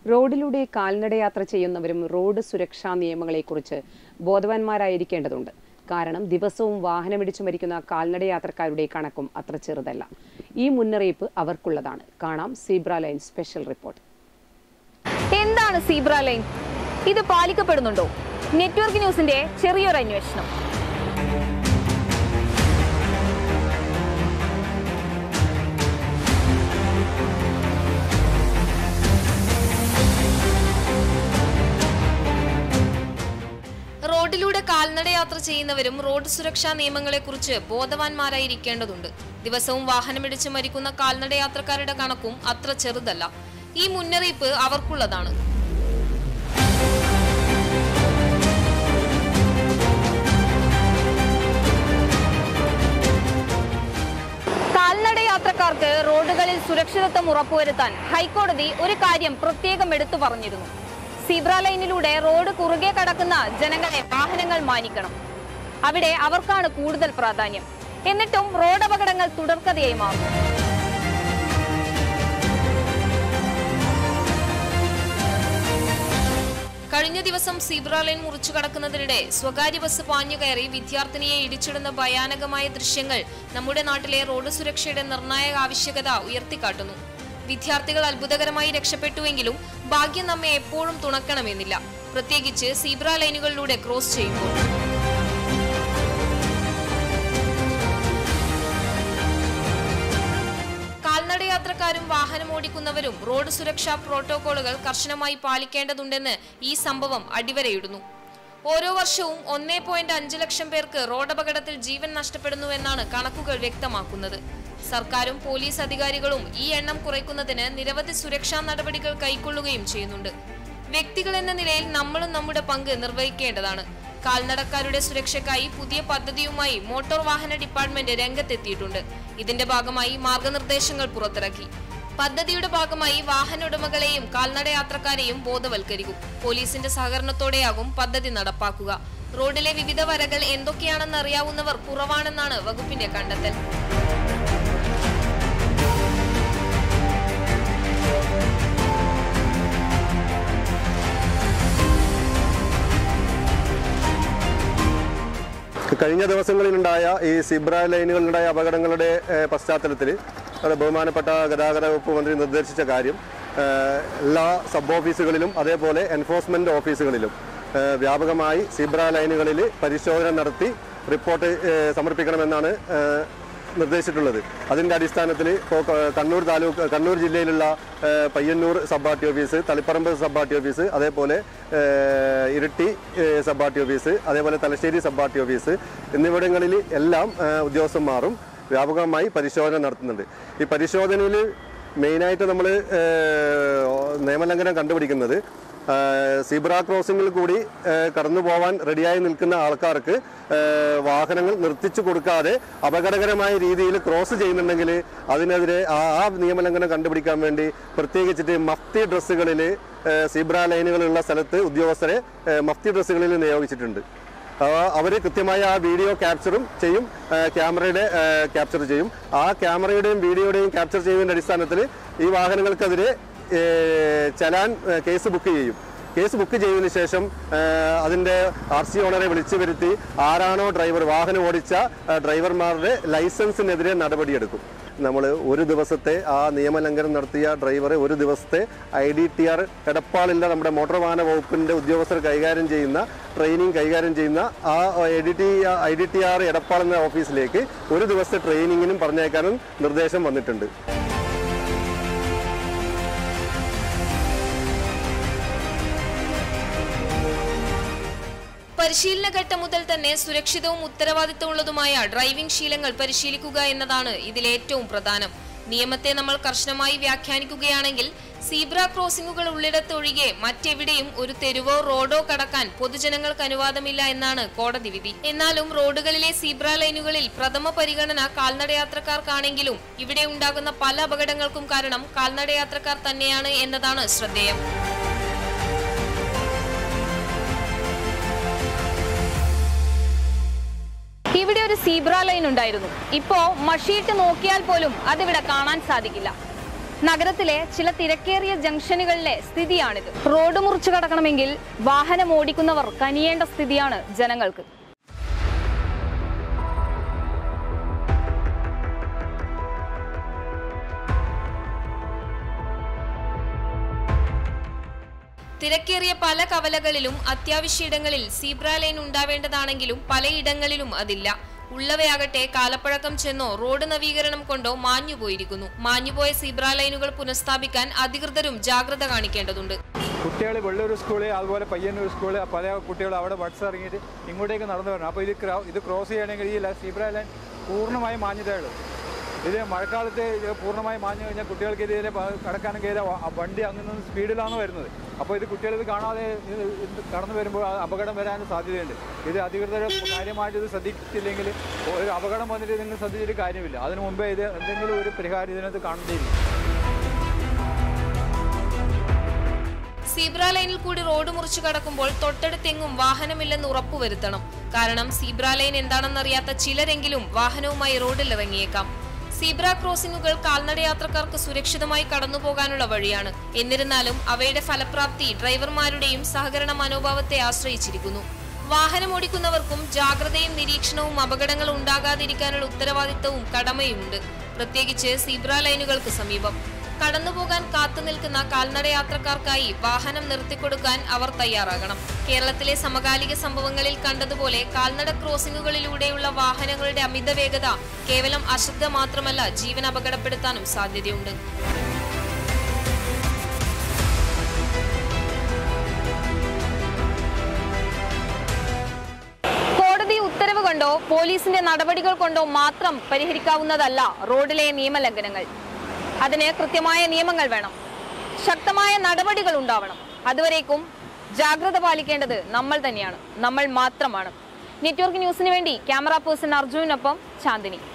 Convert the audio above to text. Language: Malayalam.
റോഡിലൂടെ കാൽനടയാത്ര ചെയ്യുന്നവരും റോഡ് സുരക്ഷാ നിയമങ്ങളെക്കുറിച്ച് ബോധവാന്മാരായിരിക്കേണ്ടതുണ്ട് കാരണം ദിവസവും വാഹനമിടിച്ചു മരിക്കുന്ന കാൽനടയാത്രക്കാരുടെ കണക്കും അത്ര ചെറുതല്ല ഈ മുന്നറിയിപ്പ് അവർക്കുള്ളതാണ് കാണാം സീബ്ര ലൈൻ സ്പെഷ്യൽ റിപ്പോർട്ട് എന്താണ് സീബ്ര ലൈൻ ഇത് പാലിക്കപ്പെടുന്നുണ്ടോ നെറ്റ്വർക്ക് ന്യൂസിന്റെ ചെറിയൊരു അന്വേഷണം റോഡിലൂടെ കാൽനടയാത്ര ചെയ്യുന്നവരും റോഡ് സുരക്ഷാ നിയമങ്ങളെക്കുറിച്ച് ബോധവാന്മാരായിരിക്കേണ്ടതുണ്ട് ദിവസവും വാഹനമിടിച്ച് മരിക്കുന്ന കാൽനടയാത്രക്കാരുടെ കണക്കും അത്ര ചെറുതല്ല ഈ മുന്നറിയിപ്പ് അവർക്കുള്ളതാണ് കാൽനട യാത്രക്കാർക്ക് റോഡുകളിൽ സുരക്ഷിതത്വം ഉറപ്പുവരുത്താൻ ഹൈക്കോടതി ഒരു കാര്യം പ്രത്യേകം എടുത്തു പറഞ്ഞിരുന്നു സീബ്ര ലൈനിലൂടെ റോഡ് കുറുകെ കടക്കുന്ന ജനങ്ങളെ വാഹനങ്ങൾ മാനിക്കണം അവിടെ അവർക്കാണ് കൂടുതൽ പ്രാധാന്യം എന്നിട്ടും റോഡ് അപകടങ്ങൾ തുടർക്കഥയായി മാറുന്നു കഴിഞ്ഞ ദിവസം സീബ്ര ലൈൻ മുറിച്ചു കടക്കുന്നതിനിടെ സ്വകാര്യ ബസ് പാഞ്ഞു കയറി വിദ്യാർത്ഥിനിയെ ഇടിച്ചിടുന്ന ഭയാനകമായ ദൃശ്യങ്ങൾ നമ്മുടെ നാട്ടിലെ റോഡ് സുരക്ഷയുടെ നിർണായക ആവശ്യകത ഉയർത്തിക്കാട്ടുന്നു വിദ്യാർത്ഥികൾ അത്ഭുതകരമായി രക്ഷപ്പെട്ടുവെങ്കിലും ഭാഗ്യം നമ്മെ എപ്പോഴും തുണക്കണമെന്നില്ല പ്രത്യേകിച്ച് സീബ്ര ലൈനുകളിലൂടെ ക്രോസ് ചെയ്യുമ്പോൾ കാൽനടയാത്രക്കാരും വാഹനം ഓടിക്കുന്നവരും റോഡ് സുരക്ഷാ പ്രോട്ടോകോളുകൾ കർശനമായി പാലിക്കേണ്ടതുണ്ടെന്ന് ഈ സംഭവം അടിവരയിടുന്നു ഓരോ വർഷവും ഒന്നേ പോയിന്റ് അഞ്ച് ലക്ഷം പേർക്ക് റോഡപകടത്തിൽ ജീവൻ നഷ്ടപ്പെടുന്നുവെന്നാണ് കണക്കുകൾ വ്യക്തമാക്കുന്നത് സർക്കാരും പോലീസ് അധികാരികളും ഈ എണ്ണം കുറയ്ക്കുന്നതിന് നിരവധി സുരക്ഷാ നടപടികൾ കൈക്കൊള്ളുകയും ചെയ്യുന്നുണ്ട് വ്യക്തികൾ എന്ന നിലയിൽ നമ്മളും നമ്മുടെ പങ്ക് നിർവഹിക്കേണ്ടതാണ് കാൽനടക്കാരുടെ സുരക്ഷയ്ക്കായി പുതിയ പദ്ധതിയുമായി മോട്ടോർ വാഹന ഡിപ്പാർട്ട്മെന്റ് രംഗത്തെത്തിയിട്ടുണ്ട് ഇതിന്റെ ഭാഗമായി മാർഗനിർദ്ദേശങ്ങൾ പുറത്തിറക്കി പദ്ധതിയുടെ ഭാഗമായി വാഹന ഉടമകളെയും കാൽനടയാത്രക്കാരെയും ബോധവൽക്കരിക്കും പോലീസിന്റെ സഹകരണത്തോടെയാകും പദ്ധതി നടപ്പാക്കുക റോഡിലെ വിവിധ വരകൾ എന്തൊക്കെയാണെന്ന് അറിയാവുന്നവർ കുറവാണെന്നാണ് വകുപ്പിന്റെ കണ്ടെത്തൽ കഴിഞ്ഞ ദിവസങ്ങളിലുണ്ടായ ഈ സിബ്ര ലൈനുകളിലുണ്ടായ അപകടങ്ങളുടെ ഏഹ്, പശ്ചാത്തലത്തിൽ നമ്മുടെ ബഹുമാനപ്പെട്ട ഗതാഗത വകുപ്പ് മന്ത്രി നിർദ്ദേശിച്ച കാര്യം ഏഹ്, എല്ലാ സബ് ഓഫീസുകളിലും അതേപോലെ എൻഫോഴ്സ്മെന്റ് ഓഫീസുകളിലും ഏഹ്, വ്യാപകമായി സിബ്ര ലൈനുകളിൽ പരിശോധന നടത്തി റിപ്പോർട്ട് ഏഹ്, സമർപ്പിക്കണമെന്നാണ് ഏഹ്, നിർദ്ദേശിച്ചിട്ടുള്ളത് അതിന്റെ അടിസ്ഥാനത്തിൽ ഇപ്പോൾ ക- കണ്ണൂർ താലൂക്ക് കണ്ണൂർ ജില്ലയിലുള്ള ഏഹ്, Payyanur sub R T office Taliparamba sub R T office അതേപോലെ ഏഹ്, ഇരിട്ടി ഏഹ്, സബ് ആർ ടി ഓഫീസ് അതേപോലെ Thalassery sub R T office എന്നിവിടങ്ങളിൽ എല്ലാം ഏഹ്, ഉദ്യോഗസ്ഥന്മാരും വ്യാപകമായി പരിശോധന നടത്തുന്നുണ്ട് ഈ പരിശോധനയിൽ മെയിനായിട്ട് നമ്മൾ നിയമലംഘനം കണ്ടുപിടിക്കുന്നത് ഏഹ് സീബ്ര ക്രോസിംഗിൽ കൂടി ഏഹ് കടന്നു പോവാൻ റെഡിയായി നിൽക്കുന്ന ആൾക്കാർക്ക് ഏഹ് വാഹനങ്ങൾ നിർത്തിച്ചു കൊടുക്കാതെ അപകടകരമായ രീതിയിൽ ക്രോസ് ചെയ്യുന്നുണ്ടെങ്കിൽ അതിനെതിരെ ആ ആ നിയമലംഘനം കണ്ടുപിടിക്കാൻ വേണ്ടി പ്രത്യേകിച്ചിട്ട് മഫ്തി ഡ്രസ്സുകളിൽ സീബ്ര ലൈനുകളുള്ള സ്ഥലത്ത് ഉദ്യോഗസ്ഥരെ ഏഹ് മഫ്തി ഡ്രസ്സുകളിൽ നിയോഗിച്ചിട്ടുണ്ട് അവർ കൃത്യമായ ആ വീഡിയോ ക്യാപ്ചറും ചെയ്യും ആ, ക്യാമറയുടെ ക്യാപ്ചർ ചെയ്യും ആ ക്യാമറയുടെയും വീഡിയോയുടെയും ക്യാപ്ചർ ചെയ്യുന്നതിന്റെ അടിസ്ഥാനത്തിൽ ഈ വാഹനങ്ങൾക്കെതിരെ ഏ, ചലാൻ ഏ, കേസ് ബുക്ക് ചെയ്യും കേസ് ബുക്ക് ചെയ്തതിനു ശേഷം ആ, അതിന്റെ ആർ സി ഓണറെ വിളിച്ചു വരുത്തി ആരാണോ ഡ്രൈവർ വാഹനം ഓടിച്ച ആ, ഡ്രൈവർമാരുടെ ലൈസൻസിനെതിരെ നടപടിയെടുക്കും നമ്മൾ ഒരു ദിവസത്തെ ആ നിയമലംഘനം നടത്തിയ ഡ്രൈവറെ ഒരു ദിവസത്തെ ഐ ഡി ടി ആർ എടപ്പാളില്ല നമ്മുടെ മോട്ടോർ വാഹന വകുപ്പിന്റെ ഉദ്യോഗസ്ഥർ കൈകാര്യം ചെയ്യുന്ന ട്രെയിനിങ് കൈകാര്യം ചെയ്യുന്ന ആ I D T I D T R Edappal എന്ന ഓഫീസിലേക്ക് ഒരു ദിവസത്തെ ട്രെയിനിങ്ങിനും പറഞ്ഞേക്കാനും നിർദ്ദേശം വന്നിട്ടുണ്ട് പരിശീലന ഘട്ടം മുതൽ തന്നെ സുരക്ഷിതവും ഉത്തരവാദിത്തമുള്ളതുമായ ഡ്രൈവിംഗ് ശീലങ്ങൾ പരിശീലിക്കുക എന്നതാണ് ഇതിൽ ഏറ്റവും പ്രധാനം നിയമത്തെ നമ്മൾ കർശനമായി വ്യാഖ്യാനിക്കുകയാണെങ്കിൽ സീബ്ര ക്രോസിംഗുകൾ ഉള്ളിടത്തൊഴികെ മറ്റെവിടെയും ഒരു തെരുവോ റോഡോ കടക്കാൻ പൊതുജനങ്ങൾക്ക് അനുവാദമില്ല എന്നാണ് കോടതി വിധി എന്നാലും റോഡുകളിലെ സീബ്ര ലൈനുകളിൽ പ്രഥമ പരിഗണന കാൽനടയാത്രക്കാർക്കാണെങ്കിലും ഇവിടെ ഉണ്ടാകുന്ന പല അപകടങ്ങൾക്കും കാരണം കാൽനടയാത്രക്കാർ തന്നെയാണ് എന്നതാണ് ശ്രദ്ധേയം ഇവിടെ ഒരു സീബ്ര ലൈൻ ഉണ്ടായിരുന്നു ഇപ്പോ മഷിയിട്ട് നോക്കിയാൽ പോലും അതിവിടെ കാണാൻ സാധിക്കില്ല നഗരത്തിലെ ചില തിരക്കേറിയ ജംഗ്ഷനുകളിലെ സ്ഥിതിയാണിത് റോഡ് മുറിച്ചു കടക്കണമെങ്കിൽ വാഹനം ഓടിക്കുന്നവർ കനിയേണ്ട സ്ഥിതിയാണ് ജനങ്ങൾക്ക് തിരക്കേറിയ പല കവലകളിലും അത്യാവശ്യ ഇടങ്ങളിൽ സീബ്ര ലൈൻ ഉണ്ടാവേണ്ടതാണെങ്കിലും പലയിടങ്ങളിലും അതില്ല ഉള്ളവയാകട്ടെ കാലപ്പഴക്കം ചെന്നോ റോഡ് നവീകരണം കൊണ്ടോ മാഞ്ഞുപോയിരിക്കുന്നു മാഞ്ഞുപോയ സീബ്ര ലൈനുകൾ പുനഃസ്ഥാപിക്കാൻ അധികൃതരും ജാഗ്രത കാണിക്കേണ്ടതുണ്ട് കുട്ടികൾ വെള്ളൂർ സ്കൂള് അതുപോലെ പയ്യന്നൂർ സ്കൂള് പല കുട്ടികൾ അവിടെ ബഡ്സ് ഇറങ്ങിയിട്ട് ഇങ്ങോട്ടേക്ക് നടന്നു വരണം അപ്പോൾ ഇത് ക്രോ- ഇത് ക്രോസ് ചെയ്യണമെങ്കിൽ ഈ ല- സീബ്ര ലൈൻ പൂർണ്ണമായും മാഞ്ഞിട്ടേ ഉള്ളൂ ഇത് മഴക്കാലത്ത് ഇത് പൂർണ്ണമായും മാഞ്ഞു കഴിഞ്ഞാൽ കുട്ടികൾക്ക് ഇതിലെ പ- കടക്കാനും കയറി വണ്ടി അങ്ങനെ സ്പീഡിലാണ് വരുന്നത് അപ്പോൾ ഇത് കുട്ടികൾ ഇത് കാണാതെ ഇത് ഇത് കടന്നു വരുമ്പോൾ ആ അപകടം വരാൻ സാധ്യതയുണ്ട് ഇത് അധികൃതർ കാര്യമായിട്ട് ഇത് ശ്രദ്ധിച്ചില്ലെങ്കിൽ ഒരു അപകടം വന്നിട്ട് നിങ്ങൾ ശ്രദ്ധിച്ചിട്ട് കാര്യമില്ല അതിനു മുമ്പേ ഇത് എന്തെങ്കിലും ഒരു പരിഹാരം ഇതിനകത്ത് കാണേണ്ടിയിരിക്കും സീബ്ര ലൈനിൽ കൂടി റോഡ് മുറിച്ചു കടക്കുമ്പോൾ തൊട്ടടുത്തെങ്ങും വാഹനമില്ലെന്ന് ഉറപ്പുവരുത്തണം കാരണം സീബ്ര ലൈൻ എന്താണെന്നറിയാത്ത ചിലരെങ്കിലും വാഹനവുമായി റോഡിൽ ഇറങ്ങിയേക്കാം സീബ്ര ക്രോസിംഗുകൾ കാൽനടയാത്രക്കാർക്ക് സുരക്ഷിതമായി കടന്നുപോകാനുള്ള വഴിയാണ് എന്നിരുന്നാലും അവയുടെ ഫലപ്രാപ്തി ഡ്രൈവർമാരുടെയും സഹകരണ മനോഭാവത്തെ ആശ്രയിച്ചിരിക്കുന്നു വാഹനം ഓടിക്കുന്നവർക്കും ജാഗ്രതയും നിരീക്ഷണവും അപകടങ്ങൾ ഉണ്ടാകാതിരിക്കാനുള്ള ഉത്തരവാദിത്തവും കടമയുമുണ്ട് പ്രത്യേകിച്ച് സീബ്ര ലൈനുകൾക്ക് സമീപം കടന്നുപോകാൻ കാത്തു നിൽക്കുന്ന കാൽനടയാത്രക്കാർക്കായി വാഹനം നിർത്തിക്കൊടുക്കാൻ അവർ തയ്യാറാകണം കേരളത്തിലെ സമകാലിക സംഭവങ്ങളിൽ കണ്ടതുപോലെ കാൽനട ക്രോസിംഗുകളിലൂടെയുള്ള വാഹനങ്ങളുടെ അമിത വേഗത കേവലം അശ്രദ്ധ മാത്രമല്ല ജീവൻ അപകടപ്പെടുത്താനും സാധ്യതയുണ്ട് കോടതി ഉത്തരവ് കൊണ്ടോ പോലീസിന്റെ നടപടികൾ കൊണ്ടോ മാത്രം പരിഹരിക്കാവുന്നതല്ല റോഡിലെ നിയമലംഘനങ്ങൾ അതിന് കൃത്യമായ നിയമങ്ങൾ വേണം ശക്തമായ നടപടികൾ ഉണ്ടാവണം അതുവരേക്കും ജാഗ്രത പാലിക്കേണ്ടത് നമ്മൾ തന്നെയാണ് നമ്മൾ മാത്രമാണ് നെറ്റ്വർക്ക് ന്യൂസിന് വേണ്ടി ക്യാമറ പേഴ്സൺ അർജുനൊപ്പം ചാന്ദിനി